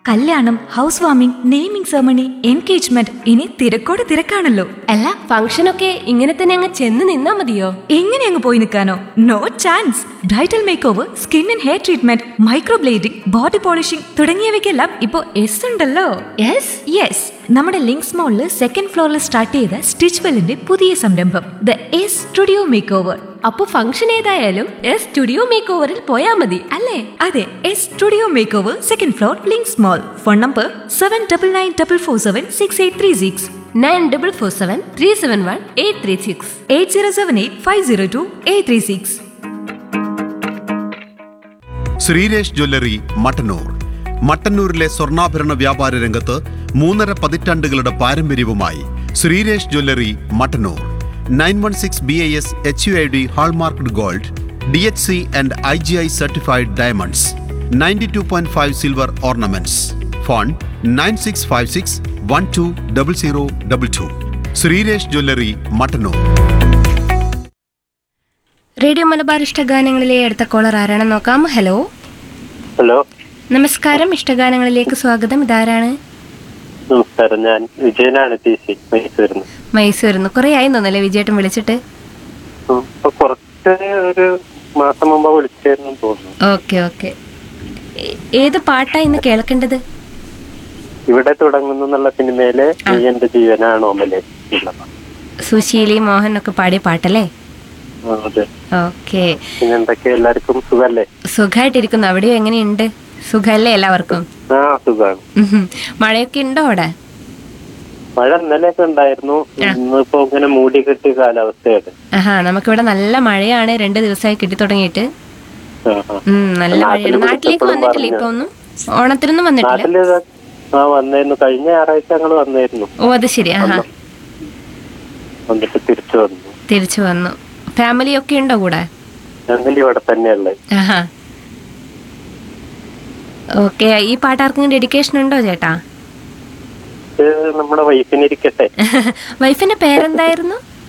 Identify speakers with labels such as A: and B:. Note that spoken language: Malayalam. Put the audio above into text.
A: കല്യാണം house warming naming ceremony engagement ഇനി തിരക്കോട് തിരക്കാണല്ലോ
B: അല്ല ഫംഗ്ഷനൊക്കെ ഇങ്ങനെ തന്നെ അങ്ങ് ചെന്ന് നിന്നാ മതിയോ
A: എങ്ങനെ അങ്ങ് പോയി നിൽക്കാനോ no chance bridal makeover skin and hair treatment microblading body polishing തുടങ്ങിയവയ്ക്കെല്ലാം ഇപ്പോ എസ് ഉണ്ടല്ലോ
B: യെസ്
A: യെസ് നമ്മുടെ ലിങ്ക്സ് മോളിൽ സെക്കൻഡ് ഫ്ലോറിൽ സ്റ്റാർട്ട് ചെയ്ത സ്റ്റിച്ച് വെല്ലിന്റെ പുതിയ സംരംഭം the S Studio Makeover
B: അപ്പൊ ഫംഗ്ഷൻ ഏതായാലും എസ് സ്റ്റുഡിയോ മേക്ക് ഓവറിൽ പോയാ മതി
A: അല്ലേ അതെ S Studio Makeover second floor Links Mall phone number seven double nine double four seven six eight three six
B: nine double four seven three seven one eight three six
A: eight zero seven eight five zero two eight three six
C: Sreeresh jewellery Mattannur മട്ടന്നൂരിലെ സ്വർണ്ണാഭരണ വ്യാപാര രംഗത്ത് മൂന്നര പതിറ്റാണ്ടുകളുടെ പാരമ്പര്യവുമായി Sreeresh jewellery Mattannur nine one six B I S H U I D hallmarked gold D H C and I G I certified diamonds ninety two point five silver ornaments phone nine six five six one two double zero double two Sreeresh jewellery Mattannur
B: radio Malabar ഇഷ്ടഗാനങ്ങളിലെ അടുത്ത കോളർ ആരാണെന്ന് നോക്കാം ഹലോ
D: ഹലോ
B: നമസ്കാരം ഇഷ്ടഗാനങ്ങളിലേക്ക് സ്വാഗതം ഇതാരാണ്
D: നമസ്കാരം ഞാൻ വിജയനാണ് ടി സി മൈസൂരിൽ നിന്ന്
B: മൈസൂരിൽ നിന്ന് കുറേ ആയി തോന്നല്ലേ വിജയേട്ടൻ വിളിച്ചിട്ട്
D: ഉം, ഇപ്പൊ കുറച്ച് ഒരു മാസം മുമ്പ് വിളിച്ചായിരുന്നു തോന്നുന്നു
B: ഓക്കെ ഓക്കെ ഏത് പാട്ടാ ഇന്ന് കേൾക്കേണ്ടത്
D: ഇവിടെ തുടങ്ങുന്നു എന്നുള്ള സിനിമയിലെ നീ എന്റെ ജീവനാണ് ഓമലെ ഉള്ളത്.
B: സുശീലി മോഹൻ ഒക്കെ പാടിയ പാട്ടല്ലേ
D: ആ, അതെ
B: ഓക്കെ
D: പിന്നെ എന്തൊക്കെ എല്ലാവർക്കും സുഖല്ലേ
B: സുഖമായിട്ടിരിക്കുന്നു അവിടെയോ എങ്ങനെയുണ്ട് സുഖമല്ലേ എല്ലാവർക്കും
D: ആ സുഖാണ്
B: ഉഹും. മഴയൊക്കെ ഉണ്ടോ അവിടെ
D: മഴ ഇന്നലെയൊക്കെ ഉണ്ടായിരുന്നു ഇന്നിപ്പോ ഇങ്ങനെ മൂടി കെട്ടിയ കാലാവസ്ഥയാണ്
B: ആഹാ നമുക്കിവിടെ നല്ല മഴയാണ് രണ്ട് ദിവസമായി കിട്ടി തുടങ്ങിയിട്ട്
D: ആ, ആ.
B: ഉം, നല്ല
D: നാട്ടില്
B: മഴയാണ് നാട്ടിലേക്ക്
D: വിളിച്ചപ്പോഴും
B: വന്നിട്ടില്ല ഇപ്പൊ ഒന്നും ഓണത്തിനൊന്നും വന്നിട്ടില്ല
D: നാട്ടില് ഇത് ആ വന്നായിരുന്നു കഴിഞ്ഞ ഞായറാഴ്ച ഞങ്ങൾ വന്നായിരുന്നു
B: ഓ അത് ശരി ആഹാ
D: വന്നിട്ട് തിരിച്ചു വന്നു
B: തിരിച്ചു വന്നു ഫാമിലി ഒക്കെ ഉണ്ടോ കൂടെ
D: ഞങ്ങൾ ഇവിടെ തന്നെയുള്ളത്
B: ആഹാ ഓക്കെ ഈ പാട്ട് ആർക്കെങ്കിലും ഡെഡിക്കേഷൻ ഉണ്ടോ ചേട്ടാ
D: ഇത് നമ്മുടെ വൈഫിനിരിക്കട്ടെ
B: വൈഫിന്റെ പേരെന്തായിരുന്നു